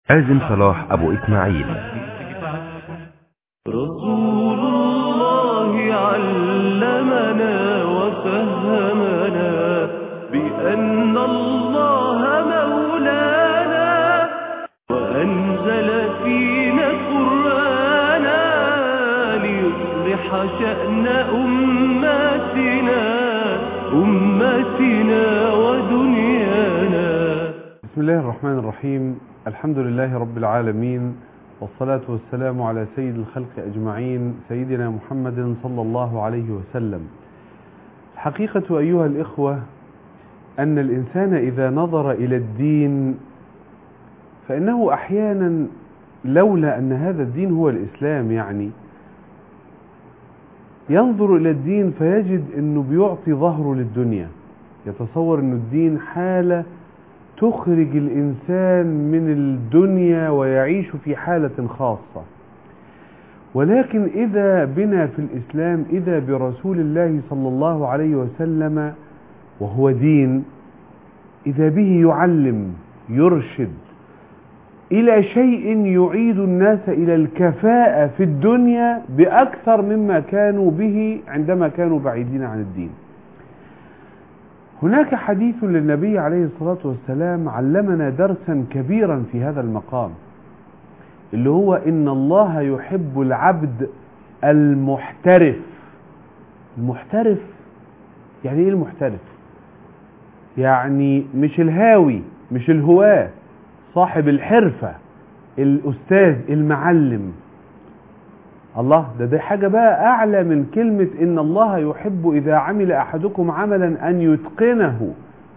حازم صلاح أبو إسماعيل رسول الله علمنا وفهمنا بأن الله مولانا وأنزل فينا قرآنا ليصلح شأن أمتنا أمتنا ودنيانا بسم الله الرحمن الرحيم الحمد لله رب العالمين والصلاة والسلام على سيد الخلق أجمعين سيدنا محمد صلى الله عليه وسلم الحقيقة أيها الإخوة أن الإنسان إذا نظر إلى الدين فإنه أحيانا لولا أن هذا الدين هو الإسلام يعني ينظر إلى الدين فيجد أنه بيعطي ظهره للدنيا يتصور أن الدين حالة تخرج الإنسان من الدنيا ويعيش في حالة خاصة ولكن إذا بنا في الإسلام إذا برسول الله صلى الله عليه وسلم وهو دين إذا به يعلم يرشد إلى شيء يعيد الناس إلى الكفاءة في الدنيا بأكثر مما كانوا به عندما كانوا بعيدين عن الدين هناك حديث للنبي عليه الصلاة والسلام علمنا درسا كبيرا في هذا المقام اللي هو إن الله يحب العبد المحترف المحترف يعني إيه المحترف يعني مش الهاوي مش الهواة صاحب الحرفة الأستاذ المعلم الله ده دي حاجة بقى أعلى من كلمة إن الله يحب إذا عمل أحدكم عملا أن يتقنه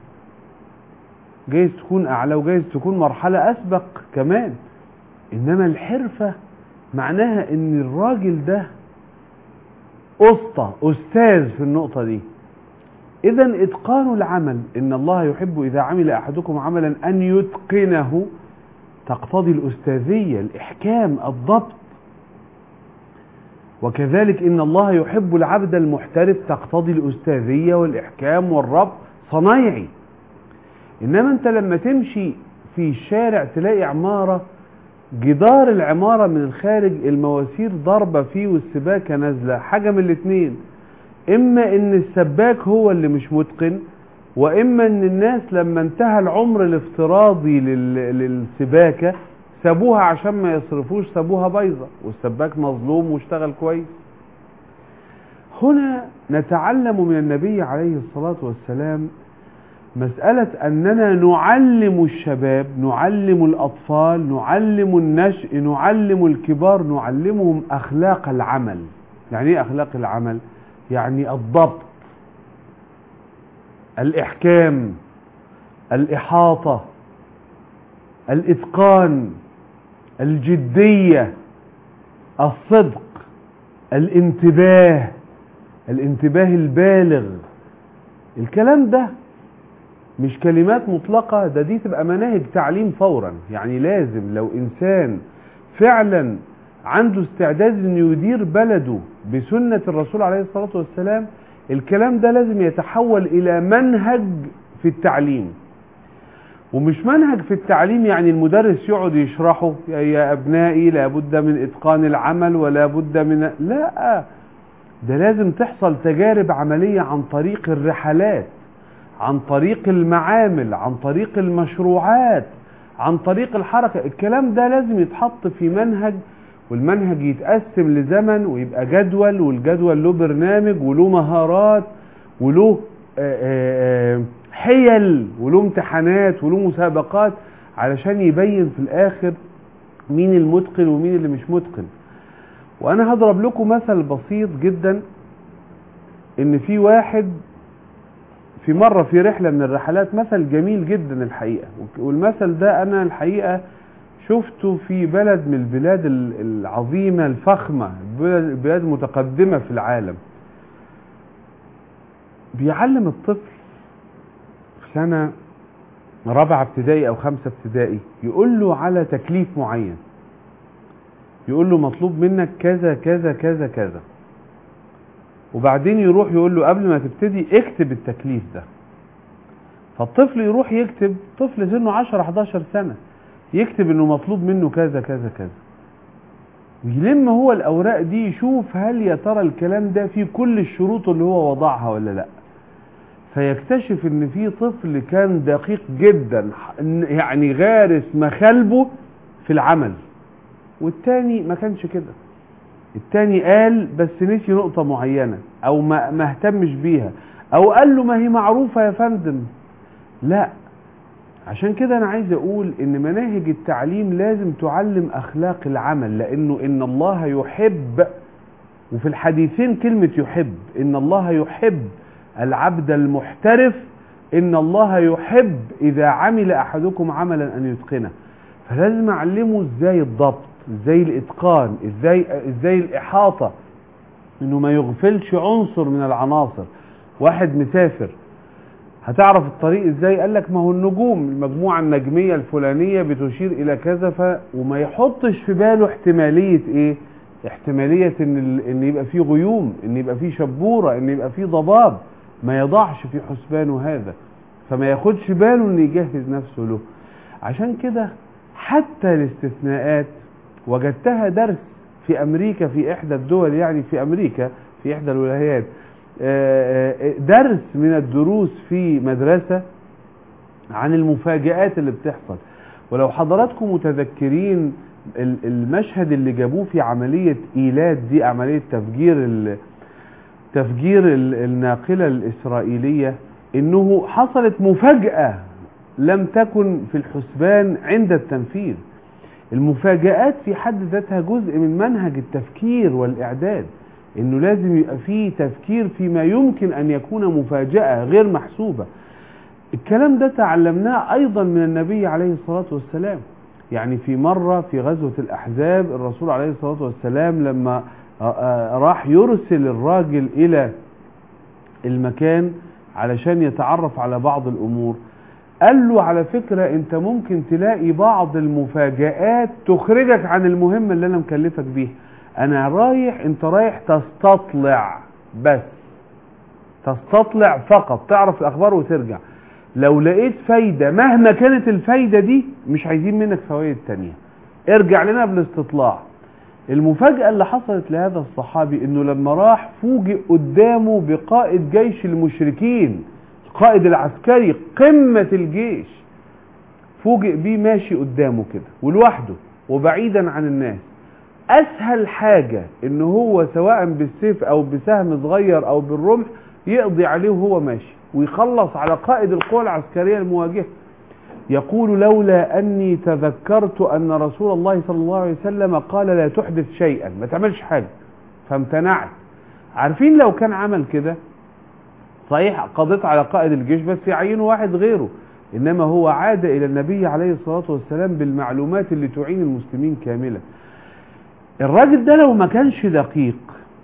جايز تكون أعلى وجايز تكون مرحلة أسبق كمان إنما الحرفة معناها إن الراجل ده أسطى أستاذ في النقطة دي إذا إتقان العمل إن الله يحب إذا عمل أحدكم عملا أن يتقنه تقتضي الأستاذية الإحكام الضبط وكذلك إن الله يحب العبد المحترف تقتضي الأستاذية والإحكام والربط صنايعي إنما أنت لما تمشي في الشارع تلاقي عمارة جدار العمارة من الخارج المواسير ضربة فيه والسباكة نازلة حاجة من الاتنين إما إن السباك هو اللي مش متقن وإما إن الناس لما انتهى العمر الافتراضي لل- للسباكة سابوها عشان ما يصرفوش سابوها بايظة والسباك مظلوم واشتغل كويس هنا نتعلم من النبي عليه الصلاة والسلام مسألة أننا نعلم الشباب نعلم الأطفال نعلم النشء نعلم الكبار نعلمهم أخلاق العمل يعني إيه أخلاق العمل؟ يعني الضبط الإحكام الإحاطة الإتقان الجدية الصدق الانتباه الانتباه البالغ الكلام ده مش كلمات مطلقة ده دي تبقى مناهج تعليم فورا يعني لازم لو إنسان فعلا عنده استعداد انه يدير بلده بسنة الرسول عليه الصلاة والسلام الكلام ده لازم يتحول إلى منهج في التعليم ومش منهج في التعليم يعني المدرس يقعد يشرحه يا- يا أبنائي لابد من إتقان العمل ولا بد من لا ده لازم تحصل تجارب عملية عن طريق الرحلات عن طريق المعامل عن طريق المشروعات عن طريق الحركة الكلام ده لازم يتحط في منهج والمنهج يتقسم لزمن ويبقى جدول والجدول له برنامج وله مهارات وله آه، آه، آه، حيل وله امتحانات وله مسابقات علشان يبين في الآخر مين المتقن ومين اللي مش متقن وأنا هضرب لكم مثل بسيط جدا إن في واحد في مرة في رحلة من الرحلات مثل جميل جدا الحقيقة والمثل ده أنا الحقيقة شفته في بلد من البلاد ال- العظيمة الفخمة بلد بلاد متقدمة في العالم بيعلم الطفل في سنة رابعة ابتدائي أو خمسة ابتدائي يقول له على تكليف معين يقول له مطلوب منك كذا كذا كذا كذا وبعدين يروح يقول له قبل ما تبتدي اكتب التكليف ده فالطفل يروح يكتب طفل سنه 10 11 سنة يكتب انه مطلوب منه كذا كذا كذا ويلم هو الاوراق دي يشوف هل يا ترى الكلام ده فيه كل الشروط اللي هو وضعها ولا لا فيكتشف ان في طفل كان دقيق جدا يعني غارس مخالبه في العمل والتاني ما كانش كده التاني قال بس نسي نقطة معينة او ما ما اهتمش بيها او قال له ما هي معروفة يا فندم لا عشان كده انا عايز اقول ان مناهج التعليم لازم تعلم اخلاق العمل لانه ان الله يحب وفي الحديثين كلمة يحب ان الله يحب العبد المحترف ان الله يحب اذا عمل احدكم عملا ان يتقنه فلازم اعلمه ازاي الضبط ازاي الاتقان ازاي ازاي الاحاطه انه ما يغفلش عنصر من العناصر واحد مسافر هتعرف الطريق ازاي قال لك ما هو النجوم المجموعه النجميه الفلانيه بتشير الى كذا ف وما يحطش في باله احتماليه ايه احتماليه ان ال... ان يبقى فيه غيوم ان يبقى فيه شبوره ان يبقى فيه ضباب ما يضعش في حسبانه هذا فما ياخدش باله ان يجهز نفسه له عشان كده حتى الاستثناءات وجدتها درس في امريكا في احدى الدول يعني في امريكا في احدى الولايات درس من الدروس في مدرسة عن المفاجآت اللي بتحصل ولو حضراتكم متذكرين المشهد اللي جابوه في عملية إيلاد دي عملية تفجير تفجير الناقلة الإسرائيلية إنه حصلت مفاجأة لم تكن في الحسبان عند التنفيذ المفاجآت في حد ذاتها جزء من منهج التفكير والإعداد انه لازم يبقى فيه تفكير فيما يمكن ان يكون مفاجأة غير محسوبة الكلام ده تعلمناه ايضا من النبي عليه الصلاة والسلام يعني في مرة في غزوة الاحزاب الرسول عليه الصلاة والسلام لما راح يرسل الراجل الى المكان علشان يتعرف على بعض الامور قال له على فكرة انت ممكن تلاقي بعض المفاجآت تخرجك عن المهمة اللي انا مكلفك بيها انا رايح انت رايح تستطلع بس تستطلع فقط تعرف الاخبار وترجع لو لقيت فايدة مهما كانت الفايدة دي مش عايزين منك فوائد تانية ارجع لنا بالاستطلاع المفاجأة اللي حصلت لهذا الصحابي انه لما راح فوجئ قدامه بقائد جيش المشركين القائد العسكري قمة الجيش فوجئ بيه ماشي قدامه كده ولوحده وبعيدا عن الناس اسهل حاجة ان هو سواء بالسيف او بسهم صغير او بالرمح يقضي عليه وهو ماشي ويخلص على قائد القوى العسكرية المواجهة يقول لولا اني تذكرت ان رسول الله صلى الله عليه وسلم قال لا تحدث شيئا ما تعملش حاجة فامتنعت عارفين لو كان عمل كده صحيح قضيت على قائد الجيش بس يعينوا واحد غيره انما هو عاد الى النبي عليه الصلاة والسلام بالمعلومات اللي تعين المسلمين كاملة الراجل ده لو ما كانش دقيق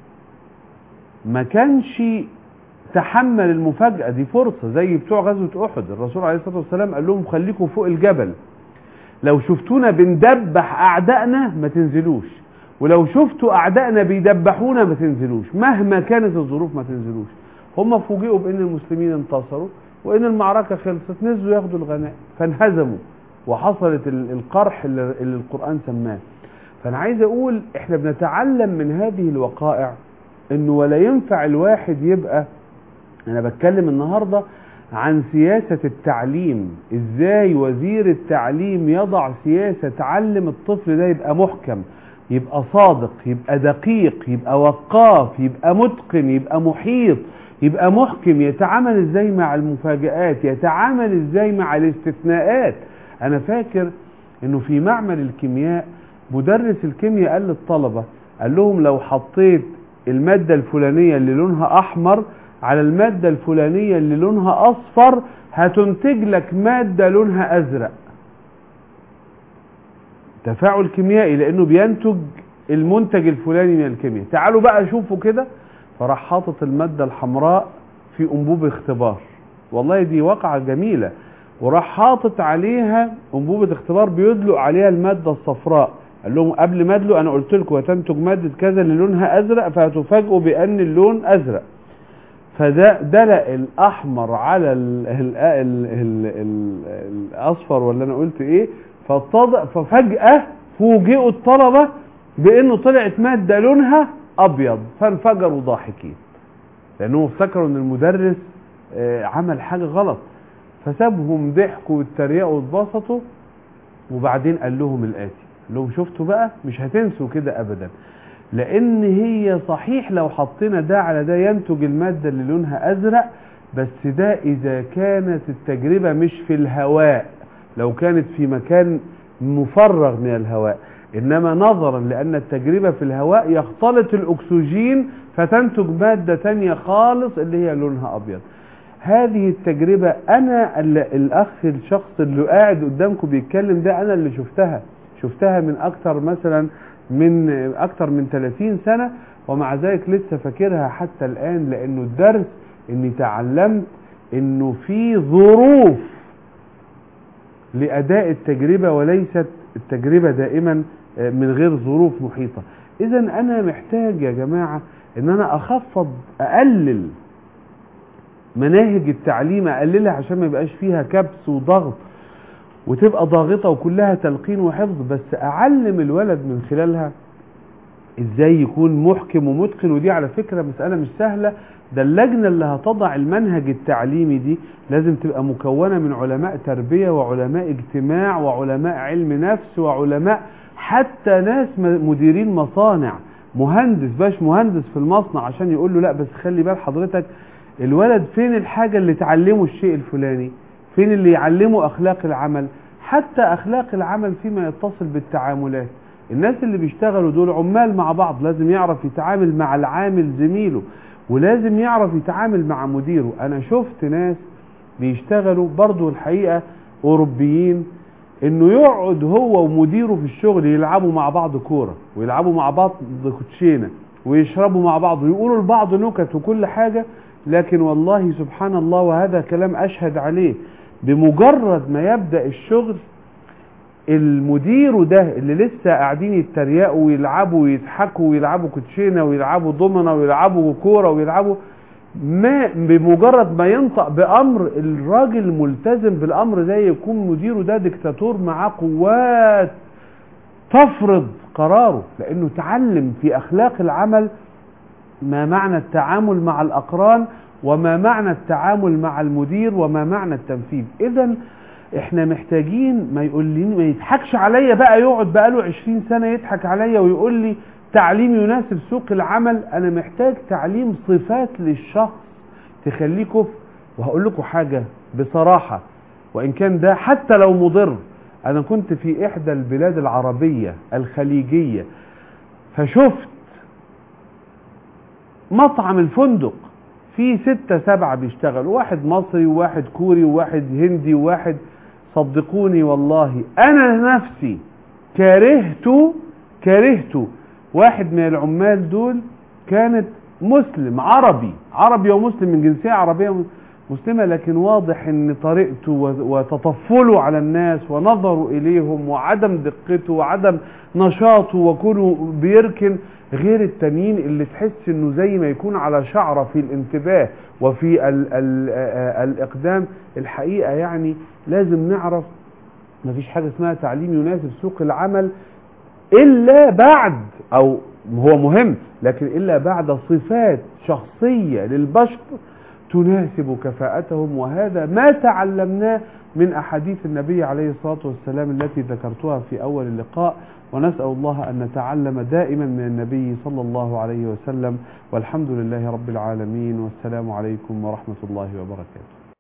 ما كانش تحمل المفاجأة دي فرصة زي بتوع غزوة أحد الرسول عليه الصلاة والسلام قال لهم خليكم فوق الجبل لو شفتونا بندبح أعدائنا ما تنزلوش ولو شفتوا أعدائنا بيدبحونا ما تنزلوش مهما كانت الظروف ما تنزلوش هم فوجئوا بأن المسلمين انتصروا وأن المعركة خلصت نزلوا ياخدوا الغنائم فانهزموا وحصلت القرح اللي القرآن سماه فانا عايز اقول احنا بنتعلم من هذه الوقائع انه ولا ينفع الواحد يبقى انا بتكلم النهاردة عن سياسة التعليم ازاي وزير التعليم يضع سياسة تعلم الطفل ده يبقى محكم يبقى صادق يبقى دقيق يبقى وقاف يبقى متقن يبقى محيط يبقى محكم يتعامل ازاي مع المفاجآت يتعامل ازاي مع الاستثناءات انا فاكر انه في معمل الكيمياء مدرس الكيمياء قال للطلبة قال لهم لو حطيت المادة الفلانية اللي لونها أحمر على المادة الفلانية اللي لونها أصفر هتنتج لك مادة لونها أزرق تفاعل كيميائي لأنه بينتج المنتج الفلاني من الكيمياء تعالوا بقى شوفوا كده فراح حاطط المادة الحمراء في أنبوب اختبار والله دي واقعة جميلة وراح حاطط عليها أنبوبة اختبار بيدلق عليها المادة الصفراء قال لهم قبل ما ادلق انا قلت لكم هتنتج ماده كذا اللي لونها ازرق فهتفاجئوا بان اللون ازرق فده دلق الاحمر على ال ال ال ال ال الاصفر ولا انا قلت ايه فاتض- ففجأة فوجئوا الطلبة بأنه طلعت مادة لونها أبيض فانفجروا ضاحكين لأنهم افتكروا أن المدرس آه، عمل حاجة غلط فسابهم ضحكوا واتريقوا واتبسطوا وبعدين قال لهم الآتي قال لهم شفتوا بقى مش هتنسوا كده أبدا لأن هي صحيح لو حطينا ده على ده ينتج المادة اللي لونها أزرق بس ده إذا كانت التجربة مش في الهواء لو كانت في مكان مفرغ من الهواء إنما نظرا لأن التجربة في الهواء يختلط الأكسجين فتنتج مادة تانية خالص اللي هي لونها أبيض هذه التجربة أنا اللي الأخ الشخص اللي قاعد قدامكم بيتكلم ده أنا اللي شفتها شفتها من أكتر مثلا من أكتر من 30 سنة ومع ذلك لسه فاكرها حتى الآن لأنه الدرس إني تعلمت إنه في ظروف لأداء التجربة وليست التجربة دائما آه، من غير ظروف محيطة إذا أنا محتاج يا جماعة إن أنا أخفض أقلل مناهج التعليم أقللها عشان ما يبقاش فيها كبس وضغط وتبقى ضاغطة وكلها تلقين وحفظ بس أعلم الولد من خلالها ازاي يكون محكم ومتقن ودي على فكرة مسألة مش سهلة ده اللجنة اللي هتضع المنهج التعليمي دي لازم تبقى مكونة من علماء تربية وعلماء اجتماع وعلماء علم نفس وعلماء حتى ناس م- مديرين مصانع مهندس باش مهندس في المصنع عشان يقول له لا بس خلي بال حضرتك الولد فين الحاجة اللي تعلمه الشيء الفلاني فين اللي يعلمه أخلاق العمل حتى أخلاق العمل فيما يتصل بالتعاملات الناس اللي بيشتغلوا دول عمال مع بعض لازم يعرف يتعامل مع العامل زميله ولازم يعرف يتعامل مع مديره أنا شفت ناس بيشتغلوا برضو الحقيقة أوروبيين انه يقعد هو ومديره في الشغل يلعبوا مع بعض كوره ويلعبوا مع بعض كوتشينه ويشربوا مع بعض ويقولوا لبعض نكت وكل حاجه لكن والله سبحان الله وهذا كلام اشهد عليه بمجرد ما يبدا الشغل المدير ده اللي لسه قاعدين يتريقوا ويلعبوا ويضحكوا ويلعبوا كوتشينه ويلعبوا دومنه ويلعبوا كوره ويلعبوا ما بمجرد ما ينطق بامر الراجل ملتزم بالامر ده يكون مديره ده ديكتاتور معاه قوات تفرض قراره لانه تعلم في اخلاق العمل ما معنى التعامل مع الاقران وما معنى التعامل مع المدير وما معنى التنفيذ اذا احنا محتاجين ما يقول لي ما يضحكش عليا بقى يقعد بقى له 20 سنه يضحك عليا ويقول لي تعليم يناسب سوق العمل انا محتاج تعليم صفات للشخص تخليه كفء وهقول لكم حاجه بصراحه وان كان ده حتى لو مضر انا كنت في احدى البلاد العربيه الخليجيه فشفت مطعم الفندق فيه ستة سبعة بيشتغلوا واحد مصري وواحد كوري وواحد هندي وواحد صدقوني والله أنا نفسي كرهت كرهت واحد من العمال دول كانت مسلم عربي عربي ومسلم من جنسية عربية مسلمة لكن واضح ان طريقته وتطفله على الناس ونظره اليهم وعدم دقته وعدم نشاطه وكونه بيركن غير التانيين اللي تحس انه زي ما يكون على شعره في الانتباه وفي ال ال الاقدام الحقيقه يعني لازم نعرف مفيش حاجه اسمها تعليم يناسب سوق العمل الا بعد او هو مهم لكن الا بعد صفات شخصيه للبشر تناسب كفاءتهم وهذا ما تعلمناه من احاديث النبي عليه الصلاه والسلام التي ذكرتها في اول اللقاء ونسال الله ان نتعلم دائما من النبي صلى الله عليه وسلم والحمد لله رب العالمين والسلام عليكم ورحمه الله وبركاته